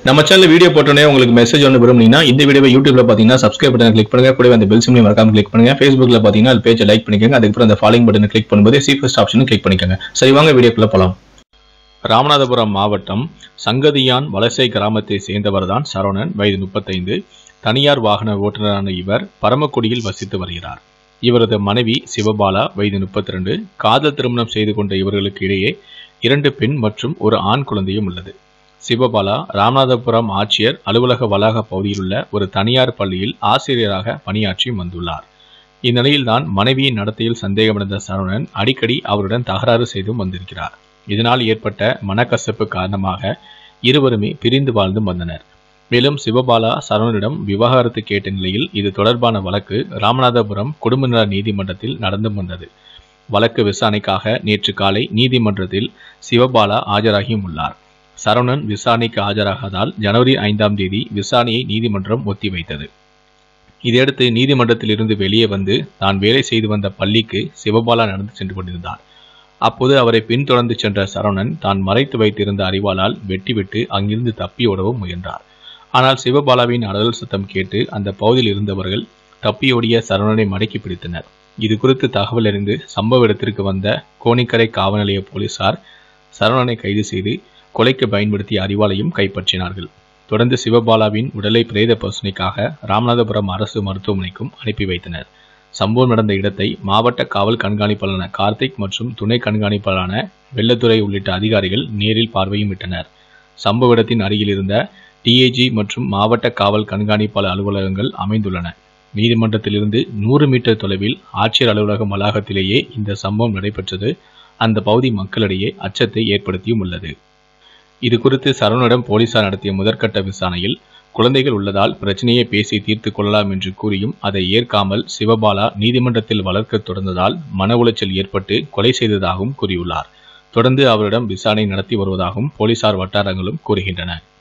நம்ம channel video போட்டோன்னே உங்களுக்கு மெசேஜ் ஒன்று விரும்புனீங்கன்னா இந்த வீடியோவை யூடியூப்ல பார்த்தீங்கன்னா சப்ஸ்கிரைப் பட்டன் கிளிக் பண்ணுங்க கூடவே அந்த பெல் சிம்லையும் மறக்காம கிளிக் பண்ணுங்க ஃபேஸ்புக்ல பார்த்தீங்கன்னா அது பேஜை லைக் பண்ணிக்கோங்க அதுக்கப்புறம் அந்த ஃபாலோயிங் பட்டனை கிளிக் பண்ணும்போது சி ஃபர்ஸ்ட் ஆப்ஷனும் கிளிக் பண்ணிக்கோங்க சரி வாங்க வீடியோக்குள்ள போலாம் ராமநாதபுரம் மாவட்டம் சங்கதியான் வலசை கிராமத்தை சேர்ந்தவர்தான் சரவணன் வயது முப்பத்தைந்து தனியார் வாகன ஓட்டுநரான இவர் பரமக்குடியில் வசித்து வருகிறார் இவரது மனைவி சிவபாலா வயது முப்பத்தி ரெண்டு காதல் திருமணம் செய்து கொண்ட இவர்களுக்கு இடையே இரண்டு பெண் மற்றும் ஒரு ஆண் குழந்தையும் உள்ளது சிவபாலா ராமநாதபுரம் ஆட்சியர் அலுவலக வளாக பகுதியில் உள்ள ஒரு தனியார் பள்ளியில் ஆசிரியராக பணியாற்றி வந்துள்ளார் இந்நிலையில்தான் மனைவியின் நடத்தையில் சந்தேகமடைந்த சரவணன் அடிக்கடி அவருடன் தகராறு செய்தும் வந்திருக்கிறார் இதனால் ஏற்பட்ட மனக்கசப்பு காரணமாக இருவருமே பிரிந்து வாழ்ந்து வந்தனர் மேலும் சிவபாலா சரவணனிடம் விவாகரத்து கேட்ட நிலையில் இது தொடர்பான வழக்கு ராமநாதபுரம் குடும்ப நல நீதிமன்றத்தில் நடந்து வந்தது வழக்கு விசாரணைக்காக நேற்று காலை நீதிமன்றத்தில் சிவபாலா ஆஜராகியும் உள்ளார் சரவணன் விசாரணைக்கு ஆஜராகாதால் ஜனவரி ஐந்தாம் தேதி விசாரணையை நீதிமன்றம் ஒத்திவைத்தது இதையடுத்து நீதிமன்றத்தில் இருந்து வெளியே வந்து தான் வேலை செய்து வந்த பள்ளிக்கு சிவபாலா நடந்து சென்று கொண்டிருந்தார் அப்போது அவரை பின்தொடர்ந்து சென்ற சரவணன் தான் மறைத்து வைத்திருந்த அறிவாளால் வெட்டிவிட்டு அங்கிருந்து தப்பி ஓடவும் முயன்றார் ஆனால் சிவபாலாவின் அலறல் சத்தம் கேட்டு அந்த பகுதியில் இருந்தவர்கள் தப்பியோடிய சரவணனை மடக்கி பிடித்தனர் இது குறித்து தகவல் அறிந்து சம்பவ இடத்திற்கு வந்த கோணிக்கரை காவல் நிலைய போலீசார் சரவணனை கைது செய்து கொலைக்கு பயன்படுத்திய அறிவாளையும் கைப்பற்றினார்கள் தொடர்ந்து சிவபாலாவின் உடலை பிரேத பரிசோதனைக்காக ராமநாதபுரம் அரசு மருத்துவமனைக்கும் அனுப்பி வைத்தனர் சம்பவம் நடந்த இடத்தை மாவட்ட காவல் கண்காணிப்பாளரான கார்த்திக் மற்றும் துணை கண்காணிப்பாளரான வெள்ளத்துறை உள்ளிட்ட அதிகாரிகள் நேரில் பார்வையும் விட்டனர் சம்பவ இடத்தின் அருகில் இருந்த டிஏஜி மற்றும் மாவட்ட காவல் கண்காணிப்பாளர் அலுவலகங்கள் அமைந்துள்ளன நீதிமன்றத்திலிருந்து நூறு மீட்டர் தொலைவில் ஆட்சியர் அலுவலகம் வளாகத்திலேயே இந்த சம்பவம் நடைபெற்றது அந்த பகுதி மக்களிடையே அச்சத்தை ஏற்படுத்தியும் உள்ளது இது குறித்து சரவணிடம் போலீசார் நடத்திய முதற்கட்ட விசாரணையில் குழந்தைகள் உள்ளதால் பிரச்சனையை பேசி தீர்த்து கொள்ளலாம் என்று கூறியும் அதை ஏற்காமல் சிவபாலா நீதிமன்றத்தில் வளர்க்க தொடர்ந்ததால் மன உளைச்சல் ஏற்பட்டு கொலை செய்ததாகவும் கூறியுள்ளார் தொடர்ந்து அவரிடம் விசாரணை நடத்தி வருவதாகவும் போலீசார் வட்டாரங்களும் கூறுகின்றன